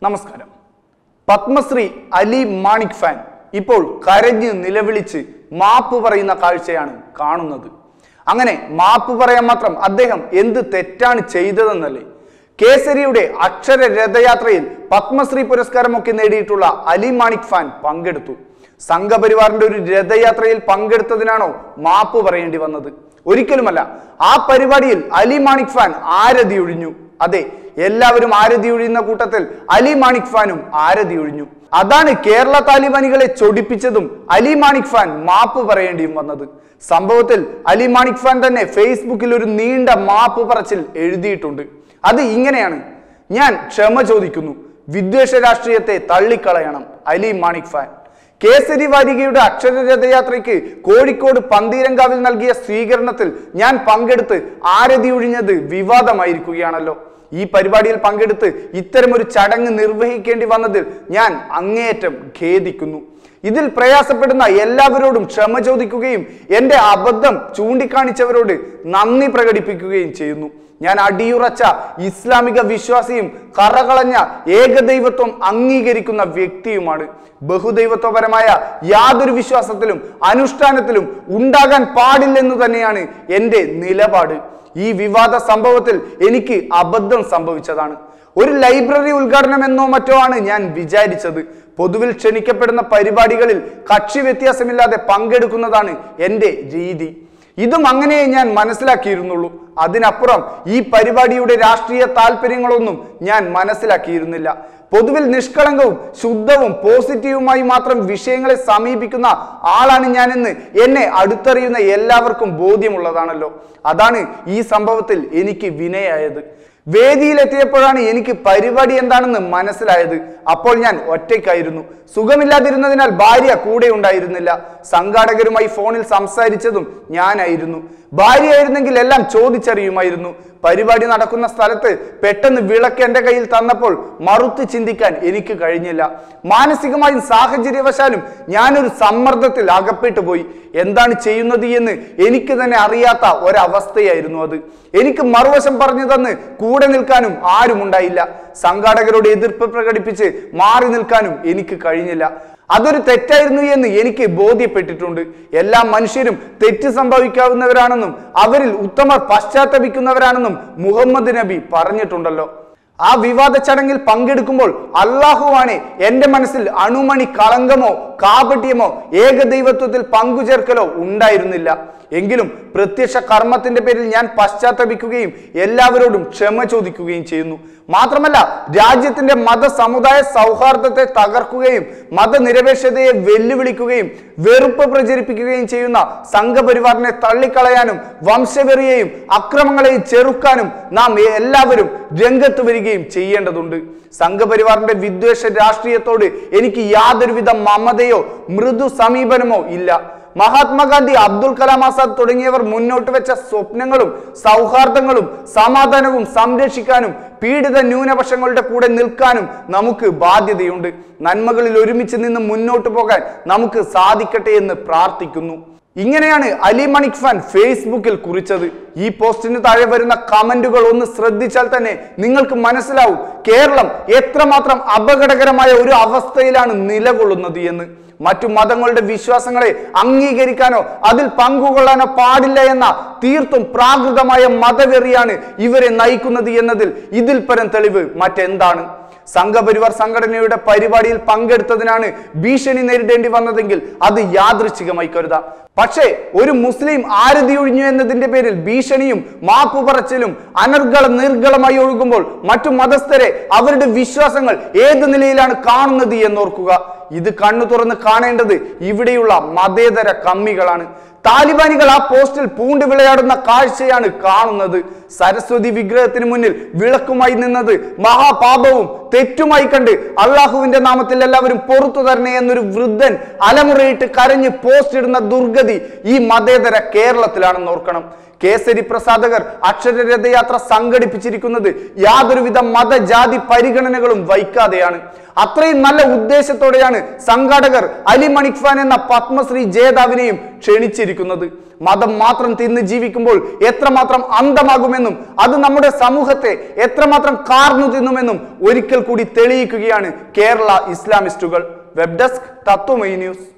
നമസ്കാരം പത്മശ്രീ അലി മാണിക് ഫാൻ ഇപ്പോൾ കരഞ്ഞ് നിലവിളിച്ച് മാപ്പ് പറയുന്ന കാഴ്ചയാണ് കാണുന്നത് അങ്ങനെ മാപ്പ് പറയാൻ മാത്രം അദ്ദേഹം എന്ത് തെറ്റാണ് ചെയ്തതെന്നല്ലേ കേസരിയുടെ അക്ഷര രഥയാത്രയിൽ പത്മശ്രീ പുരസ്കാരമൊക്കെ നേടിയിട്ടുള്ള അലി മാണിക് ഫാൻ പങ്കെടുത്തു സംഘപരിവാറിന്റെ ഒരു രഥയാത്രയിൽ പങ്കെടുത്തതിനാണോ മാപ്പ് പറയേണ്ടി വന്നത് ഒരിക്കലുമല്ല ആ പരിപാടിയിൽ അലി മാണിക് ഫാൻ ആരതി ഒഴിഞ്ഞു അതെ എല്ലാവരും ആരതി ഒഴിയുന്ന കൂട്ടത്തിൽ അലി മാണിക് ഫാനും ആരതി ഒഴിഞ്ഞു അതാണ് കേരള താലിബാനികളെ ചൊടിപ്പിച്ചതും അലി മാണിക് ഫാൻ മാപ്പ് പറയേണ്ടിയും വന്നത് സംഭവത്തിൽ അലി മാണിക് ഫാൻ തന്നെ ഫേസ്ബുക്കിൽ ഒരു നീണ്ട മാപ്പ് പറച്ചിൽ എഴുതിയിട്ടുണ്ട് അത് ഇങ്ങനെയാണ് ഞാൻ ക്ഷമ ചോദിക്കുന്നു വിദ്വേഷ രാഷ്ട്രീയത്തെ തള്ളിക്കളയണം അലി മാണിക് ഫാൻ കേസരി വാരികയുടെ അക്ഷരരഥയാത്രയ്ക്ക് കോഴിക്കോട് പന്തീരങ്കാവിൽ നൽകിയ സ്വീകരണത്തിൽ ഞാൻ പങ്കെടുത്ത് ആരതി ഒഴിഞ്ഞത് വിവാദമായിരിക്കുകയാണല്ലോ ഈ പരിപാടിയിൽ പങ്കെടുത്ത് ഇത്തരമൊരു ചടങ്ങ് നിർവഹിക്കേണ്ടി വന്നതിൽ ഞാൻ അങ്ങേയറ്റം ഖേദിക്കുന്നു ഇതിൽ പ്രയാസപ്പെടുന്ന എല്ലാവരോടും ക്ഷമ ചോദിക്കുകയും എൻ്റെ അബദ്ധം ചൂണ്ടിക്കാണിച്ചവരോട് നന്ദി പ്രകടിപ്പിക്കുകയും ചെയ്യുന്നു ഞാൻ അടിയുറച്ച ഇസ്ലാമിക വിശ്വാസിയും കറകളഞ്ഞ ഏകദൈവത്വം അംഗീകരിക്കുന്ന വ്യക്തിയുമാണ് ബഹുദൈവത്വപരമായ യാതൊരു വിശ്വാസത്തിലും അനുഷ്ഠാനത്തിലും ഉണ്ടാകാൻ പാടില്ലെന്ന് തന്നെയാണ് എൻ്റെ നിലപാട് ഈ വിവാദ സംഭവത്തിൽ എനിക്ക് അബദ്ധം സംഭവിച്ചതാണ് ഒരു ലൈബ്രറി ഉദ്ഘാടനം എന്നോ മറ്റോ ആണ് ഞാൻ വിചാരിച്ചത് പൊതുവിൽ ക്ഷണിക്കപ്പെടുന്ന പരിപാടികളിൽ കക്ഷി വ്യത്യാസമില്ലാതെ പങ്കെടുക്കുന്നതാണ് എൻ്റെ രീതി ഇതും അങ്ങനെ ഞാൻ മനസ്സിലാക്കിയിരുന്നുള്ളൂ അതിനപ്പുറം ഈ പരിപാടിയുടെ രാഷ്ട്രീയ താല്പര്യങ്ങളൊന്നും ഞാൻ മനസ്സിലാക്കിയിരുന്നില്ല പൊതുവിൽ നിഷ്കളങ്കവും ശുദ്ധവും പോസിറ്റീവുമായി മാത്രം വിഷയങ്ങളെ സമീപിക്കുന്ന ആളാണ് ഞാനെന്ന് എന്നെ അടുത്തറിയുന്ന എല്ലാവർക്കും ബോധ്യമുള്ളതാണല്ലോ അതാണ് ഈ സംഭവത്തിൽ എനിക്ക് വിനയായത് വേദിയിലെത്തിയപ്പോഴാണ് എനിക്ക് പരിപാടി എന്താണെന്ന് മനസ്സിലായത് അപ്പോൾ ഞാൻ ഒറ്റയ്ക്കായിരുന്നു സുഖമില്ലാതിരുന്നതിനാൽ ഭാര്യ കൂടെ ഉണ്ടായിരുന്നില്ല സംഘാടകരുമായി ഫോണിൽ സംസാരിച്ചതും ഞാനായിരുന്നു ഭാര്യയായിരുന്നെങ്കിൽ എല്ലാം ചോദിച്ചറിയുമായിരുന്നു പരിപാടി നടക്കുന്ന സ്ഥലത്ത് പെട്ടെന്ന് വിളക്ക് എൻ്റെ കയ്യിൽ തന്നപ്പോൾ മറുത്ത് ചിന്തിക്കാൻ എനിക്ക് കഴിഞ്ഞില്ല മാനസികമായും സാഹചര്യവശാലും ഞാനൊരു സമ്മർദ്ദത്തിൽ അകപ്പെട്ടു പോയി എന്താണ് ചെയ്യുന്നത് എന്ന് എനിക്ക് തന്നെ അറിയാത്ത ഒരവസ്ഥയായിരുന്നു അത് എനിക്ക് മറുവശം പറഞ്ഞു തന്ന് കൂടെ നിൽക്കാനും ആരും ഉണ്ടായില്ല സംഘാടകരോട് എതിർപ്പ് പ്രകടിപ്പിച്ച് മാറി നിൽക്കാനും എനിക്ക് കഴിഞ്ഞില്ല അതൊരു തെറ്റായിരുന്നു എന്ന് എനിക്ക് ബോധ്യപ്പെട്ടിട്ടുണ്ട് എല്ലാ മനുഷ്യരും തെറ്റ് സംഭവിക്കാവുന്നവരാണെന്നും അവരിൽ ഉത്തമർ പശ്ചാത്തപിക്കുന്നവരാണെന്നും മുഹമ്മദ് നബി പറഞ്ഞിട്ടുണ്ടല്ലോ ആ വിവാദ ചടങ്ങിൽ പങ്കെടുക്കുമ്പോൾ അള്ളാഹുവാണ് എന്റെ മനസ്സിൽ അണുമണി കളങ്കമോ കാപട്യമോ ഏകദൈവത്വത്തിൽ പങ്കുചേർക്കലോ ഉണ്ടായിരുന്നില്ല എങ്കിലും പ്രത്യക്ഷ കർമ്മത്തിന്റെ പേരിൽ ഞാൻ പശ്ചാത്തപിക്കുകയും എല്ലാവരോടും ക്ഷമ ചോദിക്കുകയും ചെയ്യുന്നു മാത്രമല്ല രാജ്യത്തിന്റെ മത സമുദായ സൗഹാർദ്ദത്തെ തകർക്കുകയും മതനിരപേക്ഷതയെ വെല്ലുവിളിക്കുകയും വെറുപ്പ് പ്രചരിപ്പിക്കുകയും ചെയ്യുന്ന സംഘപരിവാറിനെ തള്ളിക്കളയാനും വംശവെറിയെയും അക്രമങ്ങളെയും ചെറുക്കാനും നാം എല്ലാവരും രംഗത്ത് വരികയും ചെയ്യേണ്ടതുണ്ട് സംഘപരിവാറിന്റെ വിദ്വേഷ രാഷ്ട്രീയത്തോട് എനിക്ക് യാതൊരുവിധ മമതയോ മൃദു സമീപനമോ ഇല്ല മഹാത്മാഗാന്ധി അബ്ദുൽ കലാം ആസാദ് തുടങ്ങിയവർ മുന്നോട്ട് വെച്ച സ്വപ്നങ്ങളും സൗഹാർദ്ദങ്ങളും സമാധാനവും സംരക്ഷിക്കാനും പീഡിത ന്യൂനപക്ഷങ്ങളുടെ കൂടെ നിൽക്കാനും നമുക്ക് ബാധ്യതയുണ്ട് നന്മകളിൽ ഒരുമിച്ച് നിന്ന് മുന്നോട്ട് പോകാൻ നമുക്ക് സാധിക്കട്ടെ എന്ന് പ്രാർത്ഥിക്കുന്നു ഇങ്ങനെയാണ് അലി മണിക് ഫാൻ ഫേസ്ബുക്കിൽ കുറിച്ചത് ഈ പോസ്റ്റിന് താഴെ വരുന്ന കമന്റുകൾ ഒന്ന് ശ്രദ്ധിച്ചാൽ തന്നെ നിങ്ങൾക്ക് മനസ്സിലാവും കേരളം എത്രമാത്രം അപകടകരമായ ഒരു അവസ്ഥയിലാണ് നിലകൊള്ളുന്നത് എന്ന് മറ്റു മതങ്ങളുടെ വിശ്വാസങ്ങളെ അംഗീകരിക്കാനോ അതിൽ പങ്കുകൊള്ളാനോ പാടില്ല എന്ന തീർത്തും പ്രാകൃതമായ മതവെറിയാണ് ഇവരെ നയിക്കുന്നത് എന്നതിൽ ഇതിൽ പരം തെളിവ് മറ്റെന്താണ് സംഘപരിവാർ സംഘടനയുടെ പരിപാടിയിൽ പങ്കെടുത്തതിനാണ് ഭീഷണി നേരിടേണ്ടി വന്നതെങ്കിൽ അത് യാദൃച്ഛികമായി കരുതാം പക്ഷേ ഒരു മുസ്ലിം ആരതി ഒഴിഞ്ഞു എന്നതിന്റെ പേരിൽ ഭീഷണിയും മാപ്പു പറച്ചിലും അനർഗള നിർഗളമായി ഒഴുകുമ്പോൾ മറ്റു മതസ്ഥരെ അവരുടെ വിശ്വാസങ്ങൾ ഏത് നിലയിലാണ് കാണുന്നത് എന്നോർക്കുക ഇത് കണ്ണു തുറന്ന് കാണേണ്ടത് ഇവിടെയുള്ള മതേതര കമ്മികളാണ് താലിബാനികൾ ആ പോസ്റ്റിൽ പൂണ്ട് വിളയാടുന്ന കാഴ്ചയാണ് കാണുന്നത് സരസ്വതി വിഗ്രഹത്തിന് മുന്നിൽ വിളക്കുമായി നിന്നത് മഹാപാപവും തെറ്റുമായി കണ്ട് അള്ളാഹുവിന്റെ നാമത്തിൽ എല്ലാവരും പുറത്തു തരണേ എന്നൊരു വൃദ്ധൻ അലമുറയിട്ട് കരഞ്ഞ് പോസ്റ്റ് ഇടുന്ന ദുർഗതി ഈ മതേതര കേരളത്തിലാണെന്ന് ഓർക്കണം കേസരി പ്രസാദകർ അക്ഷരരഥയാത്ര സംഘടിപ്പിച്ചിരിക്കുന്നത് യാതൊരുവിധ മതജാതി പരിഗണനകളും വയ്ക്കാതെയാണ് അത്രയും നല്ല ഉദ്ദേശത്തോടെയാണ് സംഘാടകർ അലി മണിക് ഖാൻ എന്ന പത്മശ്രീ ജേതാവിനെയും ക്ഷണിച്ചിരിക്കുന്നത് മതം മാത്രം തിന്ന് ജീവിക്കുമ്പോൾ എത്രമാത്രം അന്തമാകുമെന്നും അത് നമ്മുടെ സമൂഹത്തെ എത്രമാത്രം കാർന്നു തിന്നുമെന്നും ഒരിക്കൽ കൂടി തെളിയിക്കുകയാണ് കേരള ഇസ്ലാമിസ്റ്റുകൾ വെബ് ഡെസ്ക് തത്വമൈ ന്യൂസ്